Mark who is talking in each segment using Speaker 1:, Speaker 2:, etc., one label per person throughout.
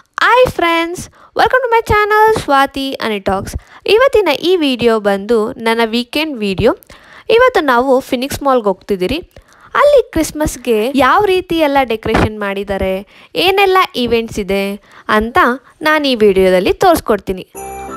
Speaker 1: Hi friends welcome to my channel Swathi Ani talks ಇವತ್ತಿನ ಈ video ಬಂದು ನನ್ನ ವೀಕೆಂಡ್ ವಿಡಿಯೋ ಇವತ್ತು ನಾವು ಫಿನಿಕ್ಸ್ ಮಾಲ್ಗೆ ಹೋಗ್ತಿದ್ದೀರಿ ಅಲ್ಲಿ ಕ್ರಿಸ್ಮಸ್ಗೆ ಯಾವ ರೀತಿ ಎಲ್ಲ ಡೆಕೋರೇಷನ್ ಮಾಡಿದ್ದಾರೆ ಏನೆಲ್ಲ ಈವೆಂಟ್ಸ್ ಇದೆ ಅಂತ ನಾನು ಈ ವಿಡಿಯೋದಲ್ಲಿ ತೋರಿಸ್ಕೊಡ್ತೀನಿ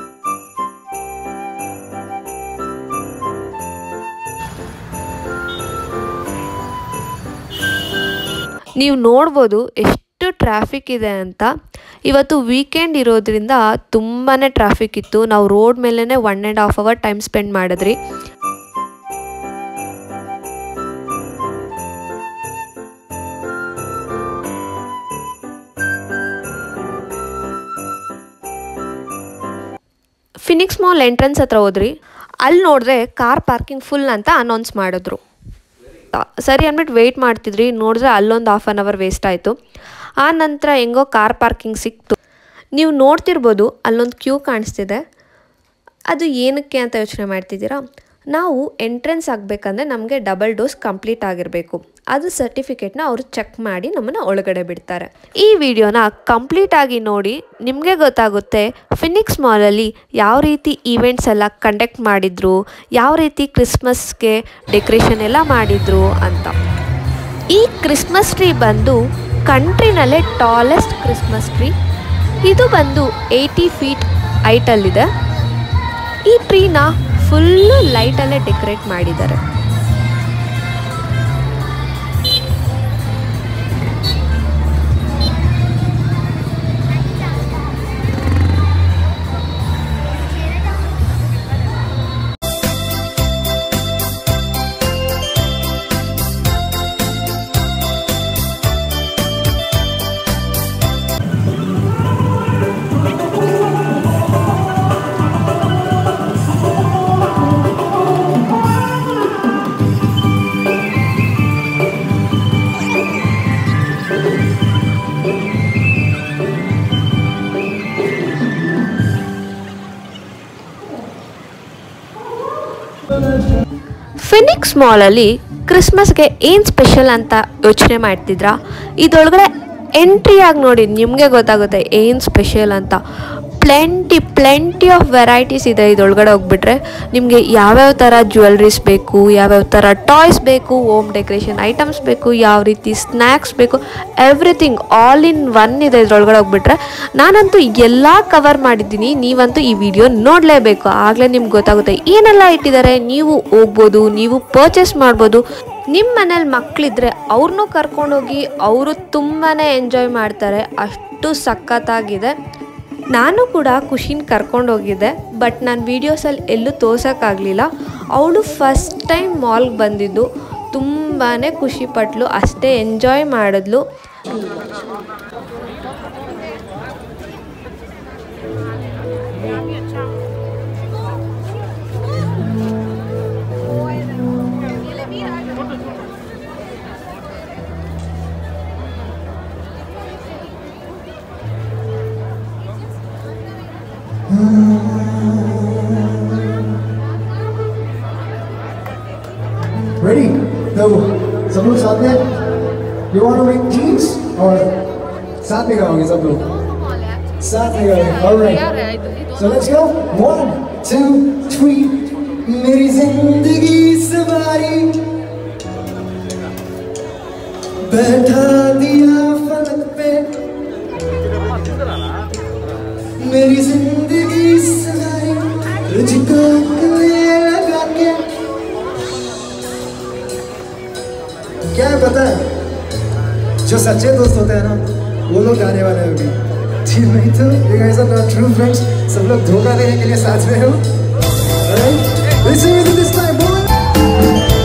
Speaker 1: ನೀವು ನೋಡ್ಬೋದು ಎಷ್ಟು ಟ್ರಾಫಿಕ್ ಇದೆ ಅಂತ ಇವತ್ತು ವೀಕೆಂಡ್ ಇರೋದ್ರಿಂದ ತುಂಬಾ ಟ್ರಾಫಿಕ್ ಇತ್ತು ನಾವು ರೋಡ್ ಮೇಲೇ one and half hour time spend ಮಾಡಿದ್ರಿ ಫಿನಿಕ್ಸ್ ಮಾಲ್ ಎಂಟ್ರೆನ್ಸ್ ಹತ್ರ ಹೋದ್ರಿ ಅಲ್ಲಿ ನೋಡಿದ್ರೆ ಕಾರ್ ಪಾರ್ಕಿಂಗ್ ಫುಲ್ ಅಂತ ಅನೌನ್ಸ್ ಮಾಡಿದ್ರು ಸರಿ ಅಂದ್ಬಿಟ್ಟು ವೆಯ್ಟ್ ಮಾಡ್ತಿದ್ರಿ ನೋಡಿದ್ರೆ ಅಲ್ಲೊಂದು ಹಾಫ್ ಆನ್ ಅವರ್ ವೇಸ್ಟ್ ಆಯಿತು ಆ ನಂತರ ಹೆಂಗೋ ಕಾರ್ ಪಾರ್ಕಿಂಗ್ ಸಿಕ್ತು ನೀವು ನೋಡ್ತಿರ್ಬೋದು ಅಲ್ಲೊಂದು ಕ್ಯೂ ಕಾಣಿಸ್ತಿದೆ ಅದು ಏನಕ್ಕೆ ಅಂತ ಯೋಚನೆ ಮಾಡ್ತಿದ್ದೀರಾ ನಾವು ಎಂಟ್ರೆನ್ಸ್ ಆಗಬೇಕಂದ್ರೆ ನಮಗೆ ಡಬಲ್ ಡೋಸ್ ಕಂಪ್ಲೀಟ್ ಆಗಿರಬೇಕು ಅದು ಸರ್ಟಿಫಿಕೇಟ್ನ ಅವರು ಚೆಕ್ ಮಾಡಿ ನಮ್ಮನ್ನು ಒಳಗಡೆ ಬಿಡ್ತಾರೆ ಈ ವಿಡಿಯೋನ ಕಂಪ್ಲೀಟ್ ಆಗಿ ನೋಡಿ ನಿಮಗೆ ಗೊತ್ತಾಗುತ್ತೆ ಫಿನಿಕ್ಸ್ ಮಾಲಲ್ಲಿ ಯಾವ ರೀತಿ ಈವೆಂಟ್ಸ್ ಎಲ್ಲ ಕಂಡಕ್ಟ್ ಮಾಡಿದ್ರು ಯಾವ ರೀತಿ ಕ್ರಿಸ್ಮಸ್ಗೆ ಡೆಕೋರೇಷನ್ ಎಲ್ಲ ಮಾಡಿದ್ರು ಅಂತ ಈ ಕ್ರಿಸ್ಮಸ್ ಟ್ರೀ ಬಂದು ಕಂಟ್ರಿನಲ್ಲೇ ಟಾಲೆಸ್ಟ್ ಕ್ರಿಸ್ಮಸ್ ಟ್ರೀ ಇದು ಬಂದು ಏಯ್ಟಿ ಫೀಟ್ ಹೈಟಲ್ಲಿದೆ ಈ ಟ್ರೀನ ಫುಲ್ಲು ಲೈಟಲ್ಲೇ ಡೆಕೋರೇಟ್ ಮಾಡಿದ್ದಾರೆ ಫಿನಿಕ್ಸ್ ಮಾಲಲ್ಲಿ ಕ್ರಿಸ್ಮಸ್ಗೆ ಏನು ಸ್ಪೆಷಲ್ ಅಂತ ಯೋಚನೆ ಮಾಡ್ತಿದ್ರಾ ಇದರೊಳಗಡೆ ಎಂಟ್ರಿ ಆಗಿ ನೋಡಿ ನಿಮಗೆ ಗೊತ್ತಾಗುತ್ತೆ ಏನು ಸ್ಪೆಷಲ್ ಅಂತ ಪ್ಲೆಂಟಿ ಪ್ಲೆಂಟಿ ಆಫ್ ವೆರೈಟೀಸ್ ಇದೆ ಇದರೊಳಗಡೆ ಹೋಗ್ಬಿಟ್ರೆ ನಿಮಗೆ ಯಾವ್ಯಾವ ಥರ ಜ್ಯುವೆಲ್ರೀಸ್ ಬೇಕು ಯಾವ್ಯಾವ ಥರ ಟಾಯ್ಸ್ ಬೇಕು ಹೋಮ್ ಡೆಕೋರೇಷನ್ ಐಟಮ್ಸ್ ಬೇಕು ಯಾವ ರೀತಿ ಸ್ನ್ಯಾಕ್ಸ್ ಬೇಕು ಎವ್ರಿಥಿಂಗ್ ಆಲ್ ಇನ್ ಒನ್ ಇದೆ ಇದ್ರೊಳಗಡೆ ಹೋಗ್ಬಿಟ್ರೆ ನಾನಂತೂ ಎಲ್ಲ ಕವರ್ ಮಾಡಿದ್ದೀನಿ ನೀವಂತೂ ಈ ವಿಡಿಯೋ ನೋಡಲೇಬೇಕು ಆಗಲೇ ನಿಮ್ಗೆ ಗೊತ್ತಾಗುತ್ತೆ ಏನೆಲ್ಲ ಇಟ್ಟಿದ್ದಾರೆ ನೀವು ಹೋಗ್ಬೋದು ನೀವು ಪರ್ಚೇಸ್ ಮಾಡ್ಬೋದು ನಿಮ್ಮ ಮನೇಲಿ ಮಕ್ಕಳಿದ್ರೆ ಅವ್ರನ್ನೂ ಕರ್ಕೊಂಡೋಗಿ ಅವರು ತುಂಬಾ ಎಂಜಾಯ್ ಮಾಡ್ತಾರೆ ಅಷ್ಟು ಸಖತ್ತಾಗಿದೆ ನಾನು ಕೂಡ ಖುಷಿನ ಕರ್ಕೊಂಡೋಗಿದ್ದೆ ಬಟ್ ನಾನು ವೀಡಿಯೋಸಲ್ಲಿ ಎಲ್ಲೂ ತೋರ್ಸೋಕ್ಕಾಗಲಿಲ್ಲ ಅವಳು ಫಸ್ಟ್ ಟೈಮ್ ಮಾಲ್ಗೆ ಬಂದಿದ್ದು ತುಂಬಾ ಖುಷಿ ಪಟ್ಲು ಅಷ್ಟೇ ಎಂಜಾಯ್ ಮಾಡಿದ್ಲು
Speaker 2: Ready? तो सब लोग साथ में You want to make teams or साथ में गाओगे सब लोग साथ में गाओगे All right. So let's go. One, two, three. मेरी जिंदगी सवारी बैठा दिया फलक पे मेरी जिंदगी सवारी तुझको गले लगा के क्या है पता है जो सच्चे दोस्त होते हैं ना वो लोग गाने वाले हैं अभी जी नहीं तो ये guys are not true friends सब लोग धोखा देने के लिए साथ में हो Listen to this time, boy.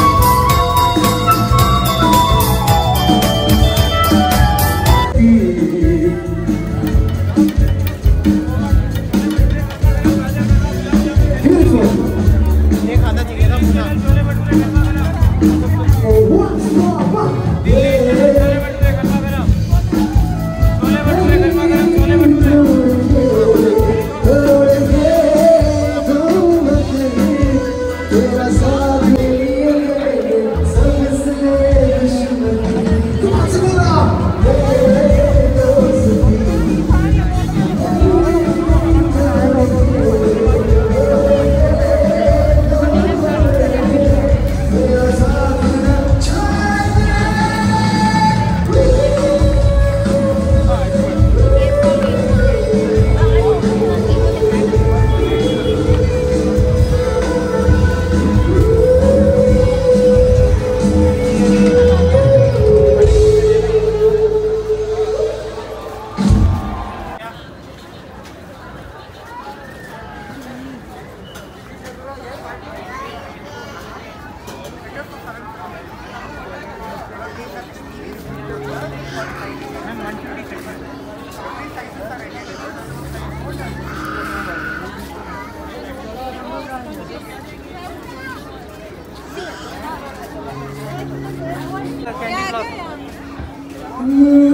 Speaker 2: Beautiful. One, one, one. Mm.